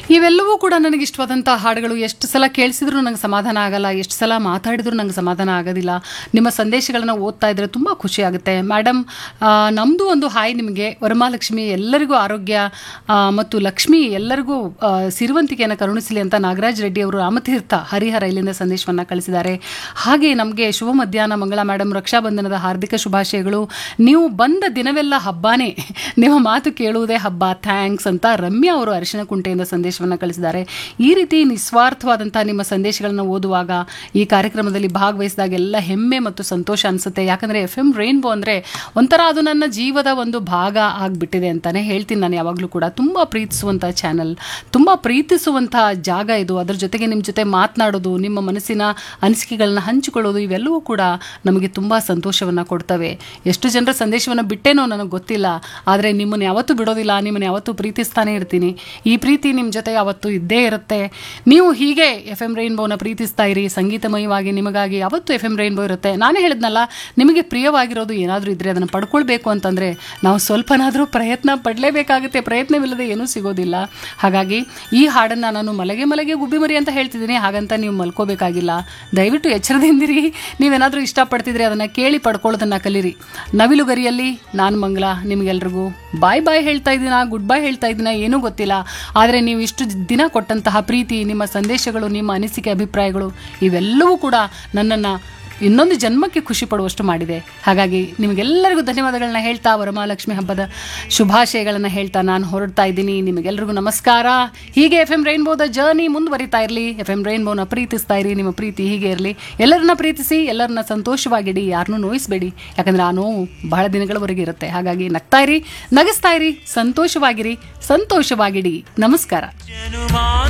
ಇವೆಲ್ಲವೂ ಕೂಡ ನನಗೆ ಇಷ್ಟವಾದಂಥ ಹಾಡುಗಳು ಎಷ್ಟು ಸಲ ಕೇಳಿಸಿದ್ರು ನಂಗೆ ಸಮಾಧಾನ ಆಗಲ್ಲ ಎಷ್ಟು ಸಲ ಮಾತಾಡಿದ್ರು ನಂಗೆ ಸಮಾಧಾನ ಆಗೋದಿಲ್ಲ ನಿಮ್ಮ ಸಂದೇಶಗಳನ್ನು ಓದ್ತಾ ಇದ್ರೆ ತುಂಬ ಖುಷಿ ಆಗುತ್ತೆ ಮೇಡಮ್ ನಮ್ಮದು ಒಂದು ಹಾಯ್ ನಿಮಗೆ ವರಮಹಾಲಕ್ಷ್ಮಿ ಎಲ್ಲರಿಗೂ ಆರೋಗ್ಯ ಆ, ಮತ್ತು ಲಕ್ಷ್ಮಿ ಎಲ್ಲರಿಗೂ ಆ, ಸಿರಿವಂತಿಕೆಯನ್ನು ಕರುಣಿಸಲಿ ಅಂತ ನಾಗರಾಜ್ ರೆಡ್ಡಿ ಅವರು ರಾಮತೀರ್ಥ ಹರಿಹರ ಇಲ್ಲಿಂದ ಸಂದೇಶವನ್ನು ಕಳಿಸಿದ್ದಾರೆ ಹಾಗೆ ನಮಗೆ ಶುಭ ಮಧ್ಯಾಹ್ನ ಮಂಗಳ ಮೇಡಮ್ ರಕ್ಷಾಬಂಧನದ ಹಾರ್ದಿಕ ಶುಭಾಶಯಗಳು ನೀವು ಬಂದ ದಿನವೆಲ್ಲ ಹಬ್ಬಾನೇ ನಿಮ್ಮ ಮಾತು ಕೇಳುವುದೇ ಹಬ್ಬ ಥ್ಯಾಂಕ್ಸ್ ಅಂತ ರಮ್ಯಾ ಅವರು ಅರಿಶಿನ ಕುಂಟೆಯಿಂದ ಸಂದೇಶವನ್ನು ಕಳಿಸಿದ್ದಾರೆ ಈ ರೀತಿ ನಿಸ್ವಾರ್ಥವಾದಂಥ ನಿಮ್ಮ ಸಂದೇಶಗಳನ್ನು ಓದುವಾಗ ಈ ಕಾರ್ಯಕ್ರಮದಲ್ಲಿ ಭಾಗವಹಿಸಿದಾಗೆಲ್ಲ ಹೆಮ್ಮೆ ಮತ್ತು ಸಂತೋಷ ಅನಿಸುತ್ತೆ ಯಾಕಂದರೆ ಎಫ್ ಎಮ್ ರೈನ್ಬೋ ಅಂದರೆ ಒಂಥರ ಅದು ನನ್ನ ಜೀವದ ಒಂದು ಭಾಗ ಆಗಿಬಿಟ್ಟಿದೆ ಅಂತಲೇ ಹೇಳ್ತೀನಿ ನಾನು ಯಾವಾಗಲೂ ಕೂಡ ತುಂಬ ಪ್ರೀತಿಸುವಂಥ ಚಾನಲ್ ತುಂಬ ಪ್ರೀತಿಸುವಂಥ ಜಾಗ ಇದು ಅದರ ಜೊತೆಗೆ ನಿಮ್ಮ ಜೊತೆ ಮಾತನಾಡೋದು ನಿಮ್ಮ ಮನಸ್ಸಿನ ಅನಿಸಿಕೆಗಳನ್ನ ಹಂಚಿಕೊಳ್ಳೋದು ಇವೆಲ್ಲವೂ ಕೂಡ ನಮಗೆ ತುಂಬ ಸಂತೋಷವನ್ನು ಕೊಡ್ತವೆ ಎಷ್ಟು ಜನರ ಸಂದೇಶವನ್ನು ಬಿಟ್ಟೇನೋ ನನಗೆ ಗೊತ್ತಿಲ್ಲ ಆದರೆ ನಿಮ್ಮನ್ನು ಯಾವತ್ತೂ ಬಿಡೋದಿಲ್ಲ ನಿಮ್ಮನ್ನು ಯಾವತ್ತೂ ಪ್ರೀತಿಸ್ತಾನೆ ಇರ್ತೀನಿ ಈ ಪ್ರೀತಿ ನಿಮ್ಮ ಜೊತೆ ಯಾವತ್ತೂ ಇದ್ದೇ ಇರುತ್ತೆ ನೀವು ಹೀಗೆ ಎಫ್ ಎಮ್ ರೈನ್ಬೋನ ಪ್ರೀತಿಸ್ತಾ ಇರಿ ಸಂಗೀತಮಯವಾಗಿ ನಿಮಗಾಗಿ ಯಾವತ್ತೂ ಎಫ್ ಎಮ್ ರೈನ್ಬೋ ಇರುತ್ತೆ ನಾನೇ ಹೇಳಿದ್ನಲ್ಲ ನಿಮಗೆ ಪ್ರಿಯವಾಗಿರೋದು ಏನಾದರೂ ಇದ್ದರೆ ಅದನ್ನು ಪಡ್ಕೊಳ್ಬೇಕು ಅಂತಂದರೆ ನಾವು ಸ್ವಲ್ಪನಾದರೂ ಪ್ರಯತ್ನ ಪಡಲೇಬೇಕಾಗುತ್ತೆ ಪ್ರಯತ್ನವಿಲ್ಲದೆ ಏನೂ ಸಿಗೋದಿಲ್ಲ ಹಾಗಾಗಿ ಈ ಹಾಡನ್ನು ನಾನು ಮಲಗೆ ಮಲಗೆ ಗುಬ್ಬಿ ಮರಿ ಅಂತ ಹೇಳ್ತಿದ್ದೀನಿ ಹಾಗಂತ ನೀವು ಮಲ್ಕೋಬೇಕಾಗಿಲ್ಲ ದಯವಿಟ್ಟು ಎಚ್ಚರದಿಂದಿರಿ ನೀವೇನಾದರೂ ಇಷ್ಟಪಡ್ತಿದ್ರೆ ಅದನ್ನು ಕೇಳಿ ಪಡ್ಕೊಳ್ಳೋದನ್ನು ಕಲೀರಿ ನವಿಲುಗರಿಯಲ್ಲಿ ನಾನು ಮಂಗಳ ನಿಮಗೆಲ್ರಿಗೂ ಬಾಯ್ ಬಾಯ್ ಹೇಳ್ತಾ ಇದ್ದೀನಾ ಗುಡ್ ಬೈ ಹೇಳ್ತಾ ಇದ್ದೀನಾ ಏನೂ ಗೊತ್ತಿಲ್ಲ ಆದರೆ ನೀವು ಇಷ್ಟು ದಿನ ಕೊಟ್ಟಂತಹ ಪ್ರೀತಿ ನಿಮ್ಮ ಸಂದೇಶಗಳು ನಿಮ್ಮ ಅನಿಸಿಕೆ ಅಭಿಪ್ರಾಯಗಳು ಇವೆಲ್ಲವೂ ಕೂಡ ನನ್ನನ್ನು ಇನ್ನೊಂದು ಜನ್ಮಕ್ಕೆ ಖುಷಿ ಪಡುವಷ್ಟು ಮಾಡಿದೆ ಹಾಗಾಗಿ ನಿಮಗೆಲ್ಲರಿಗೂ ಧನ್ಯವಾದಗಳನ್ನ ಹೇಳ್ತಾ ವರಮಹಾಲಕ್ಷ್ಮಿ ಹಬ್ಬದ ಶುಭಾಶಯಗಳನ್ನು ಹೇಳ್ತಾ ನಾನು ಹೊರಡ್ತಾ ಇದ್ದೀನಿ ನಿಮಗೆಲ್ಲರಿಗೂ ನಮಸ್ಕಾರ ಹೀಗೆ ಎಫ್ ಎಂ ರೈನ್ಬೋದ ಜರ್ನಿ ಮುಂದುವರಿತಾ ಇರಲಿ ಎಫ್ ಎಂ ರೈನ್ಬೋನ ಪ್ರೀತಿಸ್ತಾ ಇರಿ ನಿಮ್ಮ ಪ್ರೀತಿ ಹೀಗೆ ಇರಲಿ ಎಲ್ಲರನ್ನ ಪ್ರೀತಿಸಿ ಎಲ್ಲರನ್ನ ಸಂತೋಷವಾಗಿಡಿ ಯಾರನ್ನೂ ನೋಯಿಸಬೇಡಿ ಯಾಕಂದ್ರೆ ಆ ನೋವು ಬಹಳ ದಿನಗಳವರೆಗೆ ಇರುತ್ತೆ ಹಾಗಾಗಿ ನಗ್ತಾ ಇರಿ ನಗಿಸ್ತಾ ಇರಿ ಸಂತೋಷವಾಗಿರಿ ಸಂತೋಷವಾಗಿಡಿ ನಮಸ್ಕಾರ